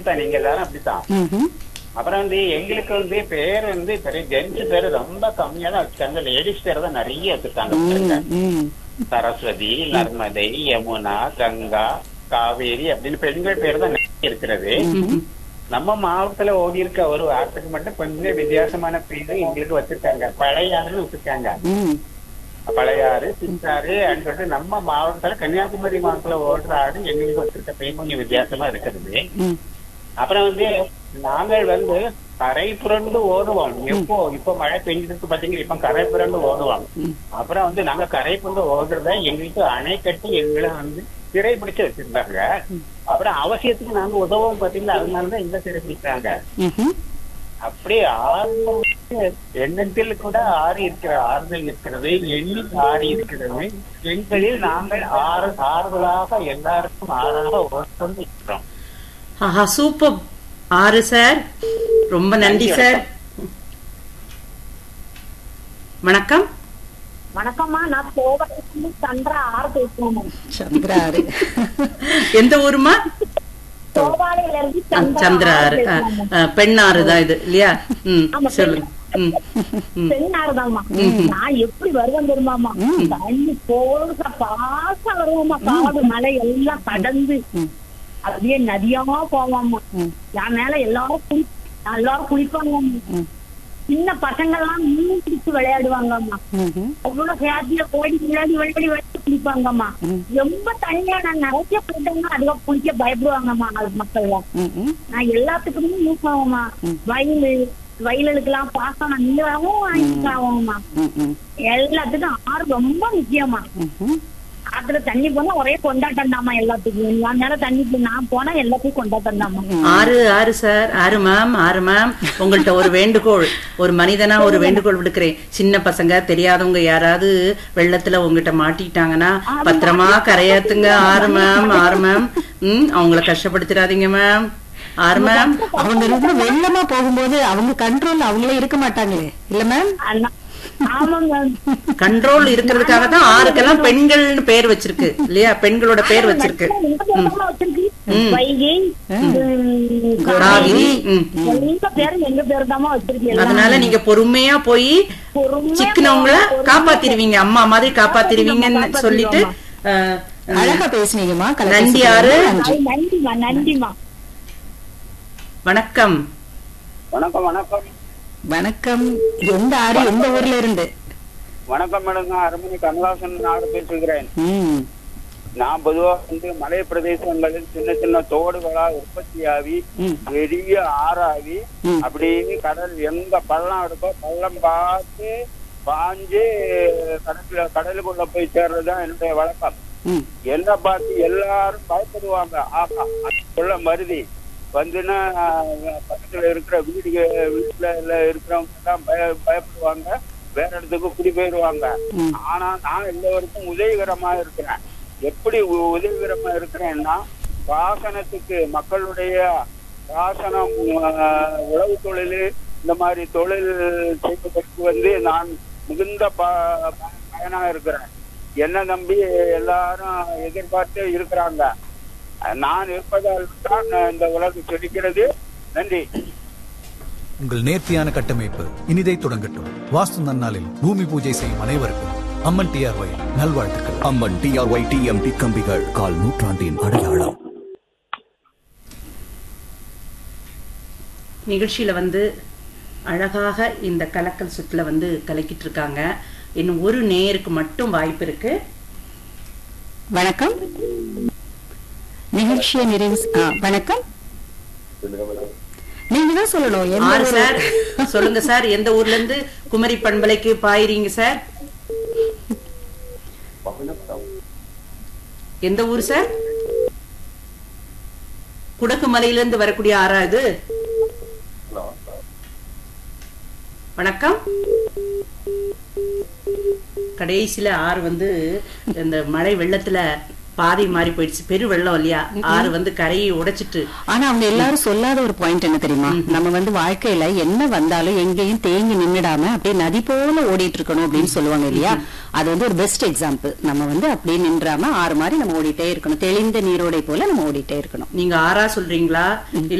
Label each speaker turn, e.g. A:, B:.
A: அப்படித்தான் நீங்க எல்லாரும் அப்படித்தான்
B: ம்ஹும்.
A: அப்புறம் வந்து எங்களுக்கு வந்து பேர் வந்து பெரிய ஜென்ஸ் பேர் ரொம்ப கம்மியா தான் வச்சுட்டாங்க லேடிஸ் பேர் தான் நிறைய வச்சுட்டாங்க
B: ம், ம்.
A: சரஸ்வதி நர்மதை யமுனா கங்கா காவேரி அப்படின்னு பெண்கள் பேர் தான் நிறைய இருக்கிறது நம்ம மாவட்டத்துல ஓடி இருக்க ஒரு வார்த்தைக்கு மட்டும் கொஞ்சம் வித்தியாசமான பேரு எங்களுக்கு வச்சிருக்காங்க பழையாறுன்னு வச்சிருக்காங்க
B: ம்.
A: பழையாறு சித்தாறு அப்படின்னு சொல்லிட்டு நம்ம மாவட்டத்துல கன்னியாகுமரி மாவட்டத்துல ஓடுற ஆடு எங்களுக்கு வச்சிருக்க பேர் கொஞ்சம் வித்தியாசமா இருக்கிறது
B: ம்.
A: அப்புறம் வந்து நாங்கள் வந்து கரை புரண்டு ஓடுவோம் எப்போ இப்ப மழை பெஞ்சிருக்கு பாத்தீங்கன்னா இப்ப கரை புரண்டு ஓடுவோம் அப்புறம் வந்து நாங்க கரை புரண்டு ஓடுறத எங்களுக்கு அணை கட்டி எங்களை வந்து சிறை பிடிச்சு வச்சிருந்தாங்க அப்புறம் அவசியத்துக்கு நாங்க உதவும் பாத்தீங்களா அதனாலதான் எங்க சிறை பிடிச்சாங்க
B: ம்ஹும்.
A: அப்படியே ஆறு எண்ணத்தில் கூட ஆறு இருக்கிற ஆறுதல் இருக்கிறது எண்ணில் ஆறு இருக்கிறது எண்களில் நாங்கள் ஆறு ஆறுதலாக எல்லாருக்கும் ஆறாக ஓடிக்கொண்டு இருக்கிறோம்
C: ஆஹா சூப்பர் ஆறு சார் ரொம்ப நன்றி சார் வணக்கம்
D: வணக்கம்மா நான் கோவையிலிருந்து சந்திரா ஆறு பேசுறேன்
B: சந்திராரு
C: எந்த ஊருமா
D: கோவாலையில இருந்து
C: ஆ, சந்திரா ஆறு ஆ, ஆ, பெண் ஆறு தான் இது இல்லையா ம்
D: ஆமா,
C: சொல்லுங்க ம் ம்
D: பெண்ணாருதாம்மா நான் எப்படி வருவேன் தெரியுமாமா தண்ணி போடுற பாசம் வருவோம்மா காடு மலை எல்லாம் கடந்து அப்படியே நதியா போவாமா என் மேல எல்லாரும் குளி எல்லாரும் குளிப்பாங்க சின்ன பசங்க எல்லாம் மீன் பிடிச்சு விளையாடுவாங்கம்மா
B: ம்ஹும்.
D: அவ்வளவு ஹேப்பியா ஓடி விளையாடி விளையாடி விளையாடி குளிப்பாங்கம்மா ரொம்ப தனியா நான் நிறைய போயிட்டோம்னா அதுவா குளிக்க பயப்படுவாங்கம்மா அது மக்கள்
B: ம்ஹும்.
D: நான் எல்லாத்துக்குமே யூஸ் ஆகும்மா வயலு வயலுக்கெல்லாம் பாசனம் நீராவும் யூஸ் ஆகும்மா
B: ம்ஹும்.
D: எல்லாத்துக்கும் ஆறு ரொம்ப முக்கியமா
B: ம்ஹும்.
D: ஆத்துல தண்ணி போனா ஒரே கொண்டாட்டம் தாமா எல்லாத்துக்கும் என் மேல தண்ணி போ- நான் போனா எல்லாத்துக்கும் கொண்டாட்டம் தாமா
C: ஆறு ஆறு சார் ஆறு மேம் ஆறு மேம் உங்கள்ட்ட ஒரு வேண்டுகோள் ஒரு மனிதனா ஒரு வேண்டுகோள் விடுக்கிறேன் சின்ன பசங்க தெரியாதவங்க யாராவது வெள்ளத்துல உங்ககிட்ட மாட்டிட்டாங்கன்னா பத்திரமா கரையாத்துங்க ஆறு மேம் ஆறு மேம் ம் அவங்கள கஷ்டப்படுத்திடாதீங்க மேம் ஆறு மேம்
B: அவங்க ரொம்ப வெள்ளமா போகும்போது அவங்க கண்ட்ரோல் அவங்களே இருக்க மாட்டாங்களே இல்ல மேம்
D: அண்ணா- ஆமாங்க
C: கண்ட்ரோல் இருக்கிறதுக்காக தான் ஆறுக்கெல்லாம் பெண்கள்னு பேர் வச்சிருக்கு இல்லையா பெண்களோட பேர் வச்சிருக்கு
D: எங்க பேருமா வச்சிருக்கு வைகை உம்,
C: காவிரி ம்
D: எங்க பேரும் எங்க பேரு தாமா வச்சிருக்கு எல்லாம்.
C: அதனால நீங்க பொறுமையா போய்
D: பொறுமையா
C: சிக்கனவங்கள
D: பொறுமையா
C: காப்பாத்திருவீங்க அம்மா மாதிரி காப்பாத்திருவீங்கன்னு
D: காப்பாத்திருவோம்,
C: சொல்லிட்டு அஹ்,
B: அழகா பேசுனீங்கம்மா கலக்க
C: நன்றி
B: சுத்தமா.
C: ஆறு.
B: நன்றி
D: அது நன்றிமா நன்றிமா
C: வணக்கம்
A: வணக்கம் வணக்கம்
B: வணக்கம் எந்த ஆறு எந்த ஊர்ல இருந்து
A: வணக்கம் மேடம் நான் அரண்மனை கமலாசன் நாடு பேசுகிறேன்
B: ம்.
A: நான் பொதுவா வந்து மலை பிரதேசங்களில் சின்ன சின்ன தோடுகளா உற்பத்தியாகி
B: ம்.
A: பெரிய ஆறாகி
B: ம்.
A: அப்படியே கடல் எங்க பள்ளம் இருக்கோ பள்ளம் பார்த்து பாஞ்சு கடலுக்குள்ள கடலுக்குள்ள போய் சேர்றதுதான் என்னுடைய வழக்கம்
B: ம்.
A: என்ன பார்த்து எல்லாரும் பயப்படுவாங்க ஆஹா அதுக்குள்ள மருதி வந்துன்னா பக்கத்துல இருக்கிற வீடு வீட்டுல எல்லாம் இருக்கிறவங்க எல்லாம் பய பயப்படுவாங்க வேற இடத்துக்கு குடி போயிருவாங்க
B: ம்.
A: ஆனா நான் எல்லோருக்கும் உதவிகரமா இருக்கிறேன் எப்படி உ- உதவிகரமா இருக்கிறேன்னா பாசனத்துக்கு மக்களுடைய பாசனம் ஆஹ், உழவு தொழில் இந்த மாதிரி தொழில் செய்வதற்கு வந்து நான் மிகுந்த ப- ப- பயனா இருக்கிறேன் என்ன நம்பி எல்லாரும் எதிர்பார்த்து இருக்கிறாங்க நான் இருப்பதால் தான் இந்த உலகம் செழிக்கிறது நன்றி
E: உங்கள் நேர்த்தியான கட்டமைப்பு இனிதை தொடங்கட்டும் வாஸ்து நன்னாளில் பூமி பூஜை செய்யும் அனைவருக்கும் அம்மன் டிஆர்ஒய் நல்வாழ்த்துக்கள்
F: அம்மன் டிஆர்ஒய் டிஎம்டி கம்பிகள் கால் நூற்றாண்டின் அடையாளம்
C: நிகழ்ச்சியில வந்து அழகாக இந்த கலக்கல் சுற்றுல வந்து கலக்கிட்டு இருக்காங்க இன்னும் ஒரு நேருக்கு மட்டும் வாய்ப்பு இருக்கு
B: வணக்கம் நிகழ்ச்சியை நிறைவு செ- ஆ, வணக்கம் நீங்க தான் சொல்லணும் எந்த
C: ஆறு
B: ஊரு?
C: சார் சொல்லுங்க சார் எந்த ஊர்ல இருந்து குமரி பண்பலைக்கு பாயிறீங்க சார் எந்த ஊர் சார் குடக்கு மலையில இருந்து வரக்கூடிய ஆறா இது வணக்கம் கடைசியில ஆறு வந்து இந்த மழை வெள்ளத்துல பாதை மாறி போயிடுச்சு பெரு வெள்ளம் இல்லையா ஆறு வந்து கரையை உடைச்சிட்டு
B: ஆனா அவங்க எல்லாரும் சொல்லாத ஒரு பாயிண்ட் என்ன தெரியுமா நம்ம வந்து வாழ்க்கையில என்ன வந்தாலும் எங்கேயும் தேங்கி நின்னுடாம அப்படியே நதி போல ஓடிட்டு இருக்கணும் அப்படின்னு சொல்லுவாங்க இல்லையா அது வந்து ஒரு பெஸ்ட் எக்ஸாம்பிள் நம்ம வந்து அப்படியே நின்றாம ஆறு மாதிரி நம்ம ஓடிட்டே இருக்கணும் தெளிந்த நீரோடை போல நம்ம ஓடிட்டே இருக்கணும்
C: நீங்க ஆறா சொல்றீங்களா இல்ல